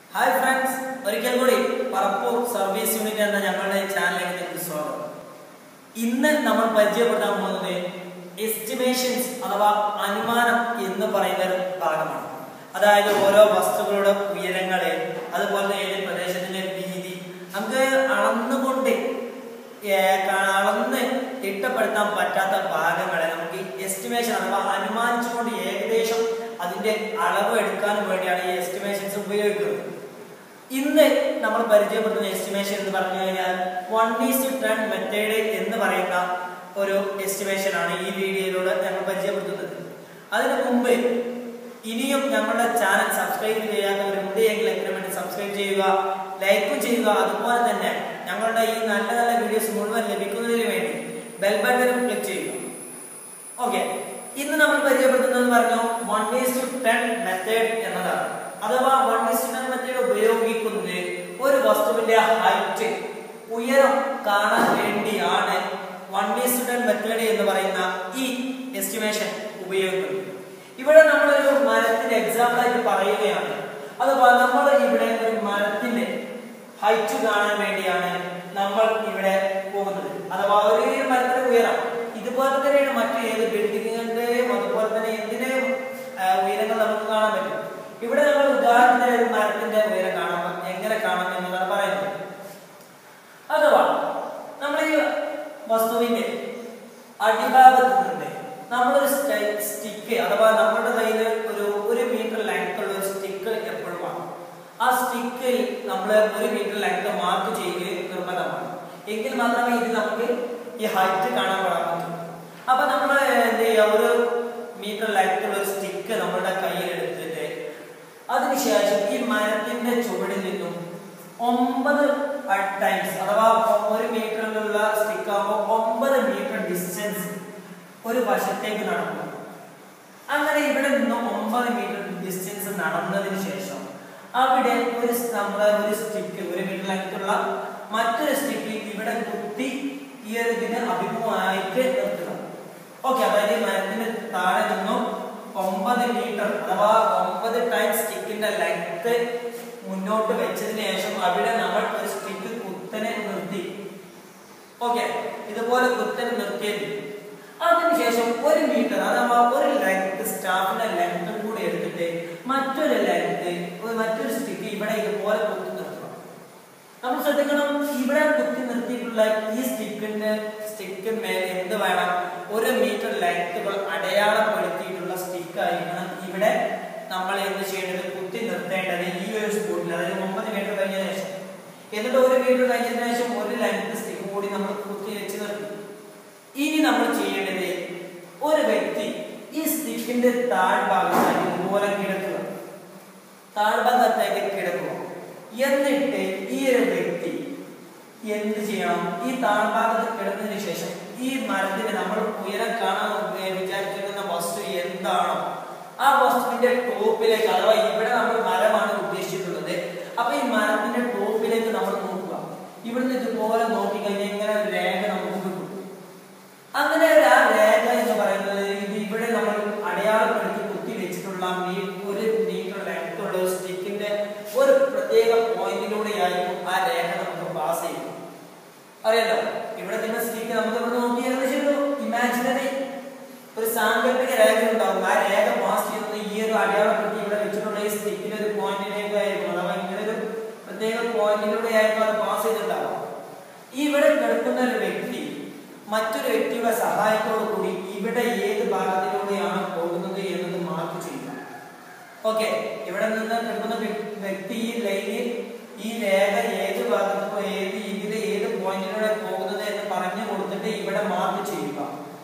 hi friends ഒരിക്കൽ കൂടി Parappur service unit എന്ന ഞങ്ങളുടെ ചാനലിലേക്ക് സ്വാഗതം ഇന്ന് നമ്മൾ പരിചയപ്പെടാൻ പോകുന്നത് എസ്റ്റിമേഷൻസ് അഥവാ അനുമാനം എന്ന് പറയുന്ന ഒരു ഭാഗമാണ് അതായത് ഓരോ വസ്തുക്കളുടെ ഉയരങ്ങള് അതുപോലെ തന്നെ ഏത് പ്രദേശത്തിന്റെ വീതി നമുക്ക് അളന്നുകൊണ്ട് ഏ, ക- അളന്ന് തിട്ടപ്പെടുത്താൻ പറ്റാത്ത ഭാഗങ്ങളെ നമുക്ക് എസ്റ്റിമേഷൻ അഥവാ അനുമാനിച്ചുകൊണ്ട് ഏകദേശം അതിന്റെ അളവ് എടുക്കാനും വേണ്ടിയാണ് ഈ എസ്റ്റിമേഷൻസ് ഉപയോഗിക്കുന്നത് ഇന്ന് നമ്മൾ പരിചയപ്പെടുത്തുന്ന എസ്റ്റിമേഷൻ എന്ന് പറഞ്ഞു കഴിഞ്ഞാൽ വൺ ഈസ് ടെൻ മെത്തേഡ് എന്ന് പറയുന്ന ഒരു എസ്റ്റിമേഷൻ ആണ് ഈ വീഡിയോയിലൂടെ ഞങ്ങൾ പരിചയപ്പെടുത്തുന്നത് അതിനു മുമ്പ് ഇനിയും ഞങ്ങളുടെ ചാനൽ സബ്സ്ക്രൈബ് ചെയ്യാത്തവരുണ്ട് എങ്കിൽ എങ്ങനെ സബ്സ്ക്രൈബ് ചെയ്യുക ലൈക്കും ചെയ്യുക അതുപോലെ തന്നെ ഞങ്ങളുടെ ഈ നല്ല നല്ല വീഡിയോസ് മുഴുവൻ ലഭിക്കുന്നതിന് വേണ്ടി ബെൽ ബട്ടൺ ക്ലിക്ക് ചെയ്യുക ഓക്കെ ഇന്ന് നമ്മൾ പരിചയപ്പെടുത്തുന്നത് പറഞ്ഞു one is to ten method എന്നതാണ് അഥവാ one is to ten method ഉപയോഗിക്കുന്നത് ഒരു വസ്തുവിന്റെ ഹൈറ്റ് ഉയരം കാണാൻ വേണ്ടിയാണ് one is to ten method എന്ന് പറയുന്ന ഈ എസ്റ്റിമേഷൻ ഉപയോഗിക്കുന്നത് ഇവിടെ നമ്മളൊരു മരത്തിന്റെ എക്സാമ്പിൾ ആയിട്ട് പറയുകയാണ് അഥവാ നമ്മൾ ഇവിടെ ഒരു മരത്തിന്റെ ഹൈറ്റ് കാണാൻ വേണ്ടിയാണ് നമ്മൾ ഇവിടെ പോകുന്നത് അഥവാ ഒരു മരത്തിന്റെ ഉയരം ഇതുപോലെ തന്നെയാണ് മറ്റു ഏത് ബിൽഡിങ്ങിന്റെയും അതുപോലെ തന്നെ എന്തിനേയും ആ, ഉയരങ്ങൾ നമുക്ക് കാണാൻ പറ്റും ഇവിടെ നമ്മൾ ഉദാഹരണത്തിന് ഒരു മരത്തിന്റെ ഉയരം കാണാം എങ്ങനെ കാണാം എന്നതാണ് പറയുന്നത് അഥവാ നമ്മൾ ഈ വസ്തുവിന്റെ അടിഭാഗത്ത് നിന്ന് നമ്മളൊരു സ്റ്റിക്ക് അഥവാ നമ്മുടെ കയ്യിൽ ഒരു ഒരു മീറ്റർ ലെങ്ത് ഉള്ള ഒരു സ്റ്റിക്ക് എപ്പോഴും വേണം ആ സ്റ്റിക്കിൽ നമ്മൾ ഒരു മീറ്റർ ലെങ്ത് മാർക്ക് ചെയ്യുക നിർബന്ധമാണ് എങ്കിൽ മാത്രമേ ഇത് നമുക്ക് ഈ ഹൈറ്റ് കാണാൻ പാടാൻ പറ്റൂ അപ്പൊ നമ്മൾ എന്ത് ചെയ്യുക ഒരു മീറ്റർ ലെങ്ത് ഉള്ള ഒരു സ്റ്റിക്ക് നമ്മുടെ കയ്യിൽ എടുത്തിട്ട് അതിനുശേഷം ഈ മരത്തിന്റെ ചുവടിൽ നിന്നും ഒമ്പത് ടൈംസ് അഥവാ ഒരു മീറ്ററിലുള്ള സ്റ്റിക്ക് ആകുമ്പോൾ ഒമ്പത് മീറ്റർ ഡിസ്റ്റൻസ് ഒരു വശത്തേക്ക് നടക്കും അങ്ങനെ ഇവിടെ നിന്ന് ഒമ്പത് മീറ്റർ ഡിസ്റ്റൻസ് നടന്നതിന് ശേഷം അവിടെ ഒരു സ് നമ്മുടെ ഒരു സ്റ്റിക്ക് ഒരു മീറ്റർ ലെങ്ത്തുള്ള മറ്റൊരു സ്റ്റിക്ക് ഇവിടെ കുത്തി ഈ ഒരു ഇതിന് അഭിമുഖമായിട്ട് നിർത്തുക ഓക്കെ അതായത് ഈ മരത്തിന് താഴെ നിന്നും ഒമ്പത് മീറ്റർ അഥവാ ഒമ്പത് ടൈം സ്റ്റിക്കിന്റെ ലെങ്ത് മുന്നോട്ട് വെച്ചതിന് ശേഷം അവിടെ നമ്മൾ ഒരു സ്റ്റിക്ക് കുത്തനെ നിർത്തി ഓക്കെ ഇതുപോലെ കുത്തനെ നിർത്തിയത് അതിനുശേഷം ഒരു മീറ്റർ അഥവാ ഒരു ലെങ്ത് സ്റ്റാഫിന്റെ ലെങ്ത് കൂടി എടുത്തിട്ട് മറ്റൊരു ലെങ്ത് മറ്റൊരു സ്റ്റിക്ക് ഇവിടെ ഇതുപോലെ കുത്തി നിർത്തണം നമ്മൾ ശ്രദ്ധിക്കണം ഇവിടെ കുത്തി നിർത്തിയിട്ടുള്ള ഈ സ്റ്റിക്കിന്റെ സ്റ്റിക്കിന്മേൽ എന്ത് വേണം ഒരു മീറ്റർ ലെങ്ത്തുകൾ അടയാളപ്പെടുത്തിയിട്ടുള്ള സ്റ്റിക്ക് ആയിരിക്കണം ഇവിടെ നമ്മൾ എന്ത് ചെയ്യേണ്ടത് കുത്തി നിർത്തേണ്ടത് ഈ ഒരു സ്പോട്ടിൽ അതായത് ഒമ്പത് മീറ്റർ കഴിഞ്ഞ ശേഷം എന്നിട്ട് ഒരു മീറ്റർ കഴിഞ്ഞതിന് ശേഷം ഒരു ലെങ്ത് സ്റ്റിക്ക് കൂടി നമ്മൾ കുത്തി വെച്ച് നിർത്തി ഇനി നമ്മൾ ചെയ്യേണ്ടത് ഒരു വ്യക്തി ഈ സ്റ്റിക്കിന്റെ താഴ്ഭാഗത്തായി ഇതുപോലെ കിടക്കുക താഴ്ഭാഗത്തായിട്ട് കിടക്കുക എന്നിട്ട് ഈ ഒരു വ്യക്തി എന്ത് ചെയ്യണം ഈ താഴ്ഭാഗത്ത് കിടന്നതിന് ശേഷം ഈ മരത്തിന് നമ്മൾ ഉയരം കാണാൻ ഉപ- വിചാരിച്ചിരുന്ന വസ്തു എന്താണോ ആ വസ്തുവിന്റെ ടോപ്പിലേക്ക് അഥവാ ഇവിടെ നമ്മൾ മരമാണ് ഉദ്ദേശിച്ചിട്ടുള്ളത് അപ്പൊ ഈ മരത്തിന്റെ ടോപ്പിലേക്ക് നമ്മൾ നോക്കുക ഇവിടുന്ന് ഇതുപോലെ നോക്കിക്കഴിഞ്ഞാൽ ഇങ്ങനെ ഒരു രേഖ നമുക്ക് കിട്ടും അങ്ങനെ ഒരു ആ രേഖ എന്ന് പറയുന്നത് ഇത് ഇവിടെ നമ്മൾ അടയാളപ്പെടുത്തി കുത്തി വെച്ചിട്ടുള്ള മീ- ഒരു മീറ്റർ ലെങ്ത് ഉള്ള ഒരു സ്റ്റിക്കിന്റെ ഒരു പ്രത്യേക പോയിന്റിലൂടെയായിരിക്കും ആ രേഖ നമുക്ക് പാസ് ചെയ്യുന്നത് അറിയാലോ ഇവിടെ തന്നെ സ്റ്റിക്ക് നമുക്ക് ഇവിടെ നോക്കി ഏകദേശം ഒരു ഇമാജിനറി ഒരു സാങ്കല്പിക രേഖ ഉണ്ടാവും ആ രേഖ പാസ് ചെയ്യുന്നത് ഈ ഒരു അടയാളപ്പെടുത്തി ഇവിടെ വെച്ചിട്ടുള്ള ഈ സ്റ്റിക്കിന്റെ ഒരു പോയിന്റിലേക്ക് ആയിരിക്കും അഥവാ ഇങ്ങനെ ഒരു പ്രത്യേക പോയിന്റിലൂടെ ആയിരിക്കും അത് പാസ് ചെയ്തിട്ടുണ്ടാവുക ഇവിടെ കിടക്കുന്ന ഒരു വ്യക്തി മറ്റൊരു വ്യക്തിയുടെ സഹായത്തോടു കൂടി ഇവിടെ ഏത് ഭാഗത്തിലൂടെയാണ് പോകുന്നത് എന്നത് മാർക്ക് ചെയ്യുക ഓക്കെ ഇവിടെ നിന്ന് കിടക്കുന്ന വ്യ- വ്യക്തി ഈ ലൈനിൽ ഈ രേഖ ഏത് ഭാഗത്ത് ഏത് ഇതിലെ ഏത് പോയിന്റിലൂടെ പോകുന്നത് എന്ന് പറഞ്ഞു കൊടുത്തിട്ട് ഇവിടെ മാർക്ക് ചെയ്യുക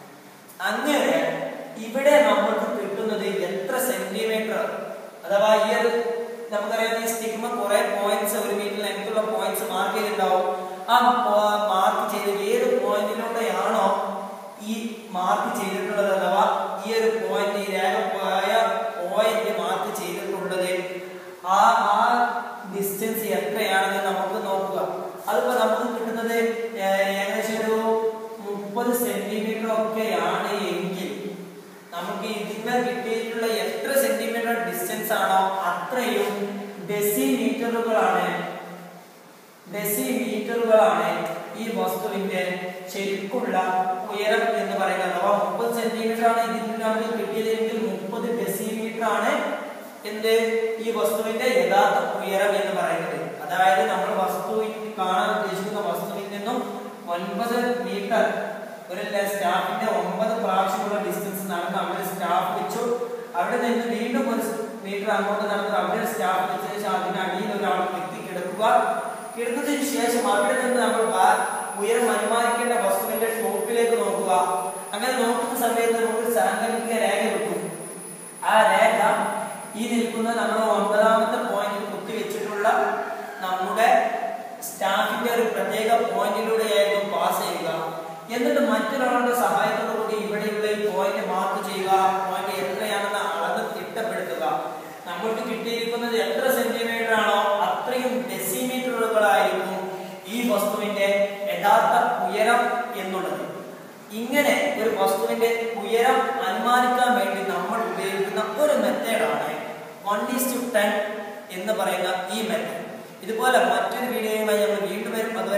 അങ്ങനെ ഇവിടെ നമ്മൾക്ക് കിട്ടുന്നത് എത്ര സെന്റിമീറ്റർ അഥവാ ഈ ഒരു നമുക്കറിയാം ഈ സ്റ്റിഗ്മ കുറെ പോയിന്റ്സ് ഒരു മീറ്റർ ലെങ്ത്തുള്ള പോയിന്റ്സ് മാർക്ക് ചെയ്തിട്ടുണ്ടാവും ആ മാർക്ക് ചെയ്ത ഏത് പോയിന്റിലൂടെയാണോ ഈ മാർക്ക് ചെയ്തിട്ടുള്ളത് അഥവാ ഈ ഒരു പോയിന്റ് ഈ രേഖ പോയ പോയിന്റ് മാർക്ക് ചെയ്തിട്ടുള്ളത് ആ ആ ഡിസ്റ്റൻസ് എത്രയാണെന്ന് നമുക്ക് നോക്കുക അതിപ്പോ നമുക്ക് കിട്ടുന്നത് ഏ- ഏകദേശം ഒരു മുപ്പത് സെന്റിമീറ്റർ ഒക്കെയാണ് എങ്കിൽ നമുക്ക് ഇതിന്മേൽ കിട്ടിയിട്ടുള്ള എത്ര സെന്റിമീറ്റർ ഡിസ്റ്റൻസ് ആണോ അത്രയും ഡെസിമീറ്ററുകളാണ് ഡെസിമീറ്ററുകളാണ് ഈ വസ്തുവിന്റെ ശരിക്കുള്ള ഉയരം എന്ന് പറയുന്നത് അഥവാ മുപ്പത് സെന്റിമീറ്റർ ആണ് ഇതിന് നമുക്ക് കിട്ടിയതെങ്കിൽ മുപ്പത് ഡെസിമീറ്റർ ആണ് എന്ത് ഈ വസ്തുവിന്റെ യഥാർത്ഥ ഉയരം എന്ന് പറയുന്നത് അതായത് നമ്മൾ വസ്തുവിൽ കാണാൻ ഉദ്ദേശിക്കുന്ന വസ്തുവിൽ നിന്നും ഒൻപത് മീറ്റർ ഒരു സ്റ്റാഫിന്റെ ഒമ്പത് പ്രാവശ്യമുള്ള ഡിസ്റ്റൻസ് നടന്ന് അവിടെ സ്റ്റാഫ് വെച്ചു അവിടെ നിന്ന് വീണ്ടും ഒരു മീറ്റർ അങ്ങോട്ട് നടന്ന് അവിടെ സ്റ്റാഫ് വെച്ചതിന് ശേഷം അതിനടിയിൽ ഒരാൾ വ്യക്തി കിടക്കുക കിടന്നതിന് ശേഷം അവിടെ നിന്ന് നമ്മൾ ബാ- ഉയരം അനുമാനിക്കേണ്ട വസ്തുവിന്റെ ടോപ്പിലേക്ക് നോക്കുക അങ്ങനെ നോക്കുന്ന സമയത്ത് നമുക്ക് സാങ്കല്പിക രേഖ കിട്ടും ആ രേഖ ഈ നിൽക്കുന്ന നമ്മൾ ഒമ്പതാമത്തെ പോയിന്റിൽ കുത്തിവെച്ചിട്ടുള്ള നമ്മുടെ സ്റ്റാഫിന്റെ ഒരു പ്രത്യേക പോയിന്റിലൂടെയായിരിക്കും പാസ് ചെയ്യുക എന്നിട്ട് മറ്റൊരാളുടെ സഹായത്തോടുകൂടി ഇവിടെയുള്ള ഈ പോയിന്റ് മാർക്ക് ചെയ്യുക പോയിന്റ് എത്രയാണെന്ന് അളന്ന് തിട്ടപ്പെടുത്തുക നമ്മൾക്ക് കിട്ടിയിരിക്കുന്നത് എത്ര സെന്റിമീറ്റർ ആണോ അത്രയും ഡെസിമീറ്ററുകളായിരിക്കും ഈ വസ്തുവിന്റെ യഥാർത്ഥ ഉയരം എന്നുള്ളത് ഇങ്ങനെ ഒരു വസ്തുവിന്റെ ഉയരം അനുമാനിക്കാൻ വേണ്ടി നമ്മൾ ഉപയോഗിക്കുന്ന ഒരു മെത്തേഡാണ് വൺ ഈസ് ടു ടെൻ എന്ന് പറയുന്ന ഈ മെത്തേഡ് ഇതുപോലെ മറ്റൊരു വീഡിയോയുമായി നമ്മൾ വീണ്ടും വരും അതുവരെ